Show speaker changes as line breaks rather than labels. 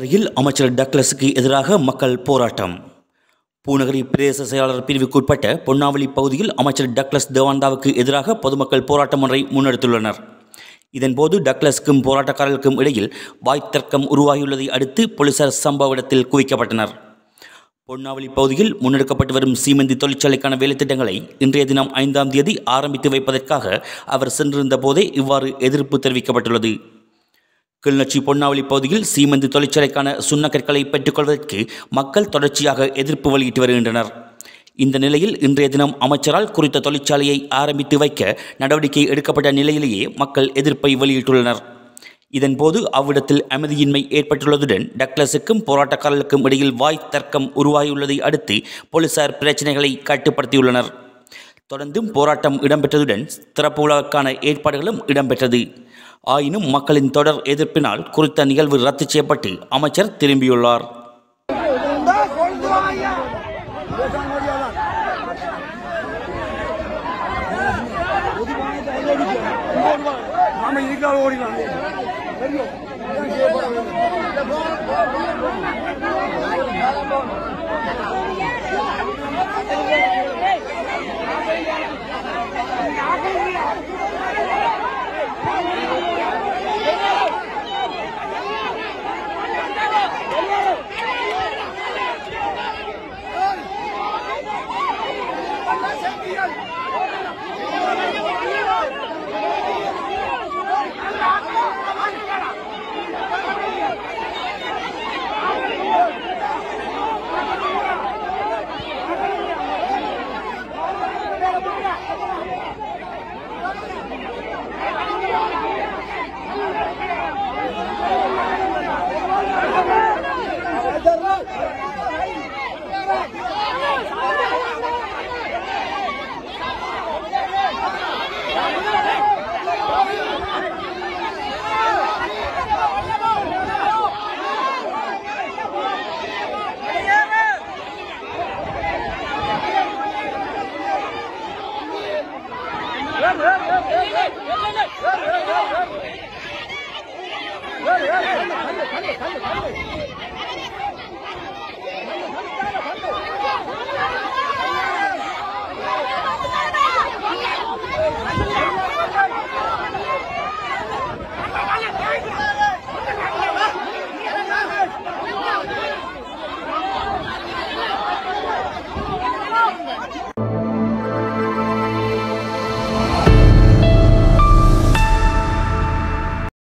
பூநகரியில் அமைச்சர் டக்ளஸுக்கு எதிராக மக்கள் போராட்டம் பூநகரி பிரதேச செயலாளர் பிரிவுக்குட்பட்ட பொன்னாவளி பகுதியில் அமைச்சர் டக்ளஸ் தேவாந்தாவுக்கு எதிராக பொதுமக்கள் போராட்டம் ஒன்றை முன்னெடுத்துள்ளனர் இதன்போது டக்ளஸுக்கும் போராட்டக்காரர்களுக்கும் இடையில் வாய்த் தர்க்கம் உருவாகியுள்ளதை அடுத்து போலீசார் சம்பவ இடத்தில் குவிக்கப்பட்டனர் பொன்னாவளி பகுதியில் முன்னெடுக்கப்பட்டு வரும் சீமெந்தி தொழிற்சாலைக்கான வேலைத்திட்டங்களை இன்றைய தினம் ஐந்தாம் தேதி ஆரம்பித்து வைப்பதற்காக அவர் சென்றிருந்த போதே இவ்வாறு எதிர்ப்பு தெரிவிக்கப்பட்டுள்ளது கிளிநொச்சி பொன்னாவளி பகுதியில் சீமெந்து தொழிற்சாலைக்கான சுண்ணக்கற்களை பெற்றுக்கொள்வதற்கு மக்கள் தொடர்ச்சியாக எதிர்ப்பு வெளியிட்டு வருகின்றனர் இந்த நிலையில் இன்றைய தினம் அமைச்சரால் குறித்த தொழிற்சாலையை ஆரம்பித்து வைக்க நடவடிக்கை எடுக்கப்பட்ட நிலையிலேயே மக்கள் எதிர்ப்பை வெளியிட்டுள்ளனர் இதன்போது அவ்விடத்தில் அமைதியின்மை ஏற்பட்டுள்ளதுடன் டக்ளஸுக்கும் போராட்டக்காரர்களுக்கும் இடையில் வாய் தர்க்கம் உருவாகியுள்ளதை அடுத்து போலீசார் பிரச்சினைகளை கட்டுப்படுத்தியுள்ளனர் தொடர்ந்தும் போராட்டம் இடம்பெற்றதுடன் திறப்பு விழாவுக்கான ஏற்பாடுகளும் இடம்பெற்றது ஆயினும் மக்களின் தொடர் எதிர்ப்பினால் குறித்த நிகழ்வு ரத்து செய்யப்பட்டு அமைச்சர் திரும்பியுள்ளார்
நாம இதுக்காக ஓடிலாம்
Thank you.